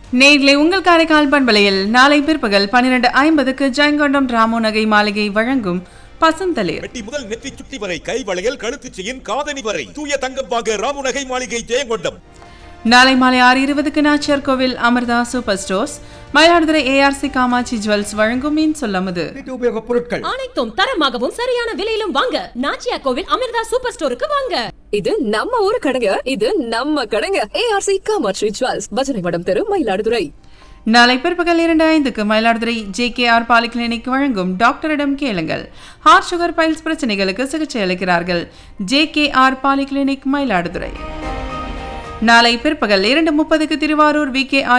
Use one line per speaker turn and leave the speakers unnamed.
நேர்களை உங்கள் காரைக்கால் பண்பலையில் நாளை பிற்பகல் பன்னிரண்டு ஐம்பதுக்கு ஜெயங்கொண்டம் ராமோ நகை மாளிகை வழங்கும் பசந்தளிர்
வெட்டி முதல் நெற்றி சுட்டி வரை கை வளையல் கழுத்துச் செயின் காதணி வரை தூய தங்கம் வாங்க ராமுநகை மாளிகை ஜெயங்கொண்டம்
நாளை மாலை ஆறு இருபதுக்கு Nachiyar Koil Amirtha super stores Mayiladuthurai A R C Kamatchi jewels வழங்கும் மீன் சொல்லமுது
வீட்டு உபயோகப் பொருட்கள்
அனைத்தும் தரமாகவும் சரியான விலையிலும் வாங்க நாச்சியா கோவில் அமிர்தா சூப்பர் ஸ்டோருக்கு வாங்க
இது நம்ம ஊரு கடைங்க இது நம்ம கடைங்க ஏஆர்சி காமாட்சி ஜுவல்ஸ் பஜனை மடம் தெரு மயிலாடுதுறை
நாளை பிற்பகல் இரண்டு ஐந்துக்கு Mayiladuthurai J K R polyclinic வழங்கும் டாக்டரிடம் கேளுங்கள் ஹார்ட் சுகர் பைல்ஸ் பிரச்சனைகளுக்கு சிகிச்சை அளிக்கிறார்கள் J K R polyclinic Mayiladuthurai நாளை பிற்பகல் இரண்டு முப்பதுக்கு திருவாரூர் வி கே